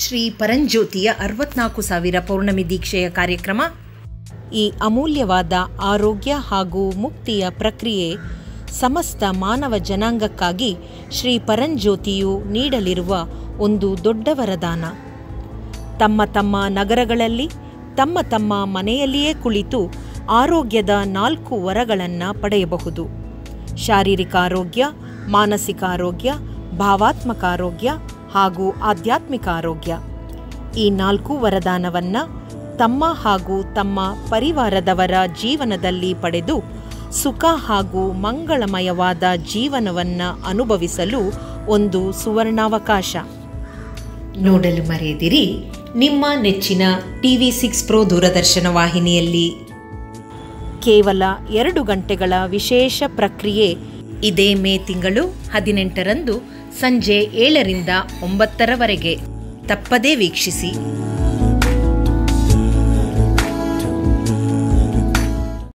ಶ್ರೀ ಪರಂಜ್ಯೋತಿಯ ಅರವತ್ನಾಲ್ಕು ಸಾವಿರ ಪೌರ್ಣಮಿ ದೀಕ್ಷೆಯ ಕಾರ್ಯಕ್ರಮ ಈ ಅಮೂಲ್ಯವಾದ ಆರೋಗ್ಯ ಹಾಗೂ ಮುಕ್ತಿಯ ಪ್ರಕ್ರಿಯೆ ಸಮಸ್ತ ಮಾನವ ಜನಾಂಗಕ್ಕಾಗಿ ಶ್ರೀ ಪರಂಜ್ಯೋತಿಯು ನೀಡಲಿರುವ ಒಂದು ದೊಡ್ಡ ವರದಾನ ತಮ್ಮ ತಮ್ಮ ನಗರಗಳಲ್ಲಿ ತಮ್ಮ ತಮ್ಮ ಮನೆಯಲ್ಲಿಯೇ ಕುಳಿತು ಆರೋಗ್ಯದ ನಾಲ್ಕು ವರಗಳನ್ನು ಪಡೆಯಬಹುದು ಶಾರೀರಿಕ ಆರೋಗ್ಯ ಮಾನಸಿಕ ಆರೋಗ್ಯ ಭಾವಾತ್ಮಕ ಆರೋಗ್ಯ ಹಾಗೂ ಆಧ್ಯಾತ್ಮಿಕ ಆರೋಗ್ಯ ಈ ನಾಲ್ಕು ವರದಾನವನ್ನು ತಮ್ಮ ಹಾಗೂ ತಮ್ಮ ಪರಿವಾರದವರ ಜೀವನದಲ್ಲಿ ಪಡೆದು ಸುಖ ಹಾಗೂ ಮಂಗಳಮಯವಾದ ಜೀವನವನ್ನು ಅನುಭವಿಸಲು ಒಂದು ಸುವರ್ಣಾವಕಾಶ ನೋಡಲು ಮರೆಯದಿರಿ ನಿಮ್ಮ ನೆಚ್ಚಿನ ಟಿವಿ ಸಿಕ್ಸ್ ಪ್ರೋ ದೂರದರ್ಶನ ವಾಹಿನಿಯಲ್ಲಿ ಕೇವಲ ಎರಡು ಗಂಟೆಗಳ ವಿಶೇಷ ಪ್ರಕ್ರಿಯೆ ಇದೇ ಮೇ ತಿಂಗಳು ಹದಿನೆಂಟರಂದು ಸಂಜೆ ಏಳರಿಂದ ಒಂಬತ್ತರವರೆಗೆ ತಪ್ಪದೇ ವೀಕ್ಷಿಸಿ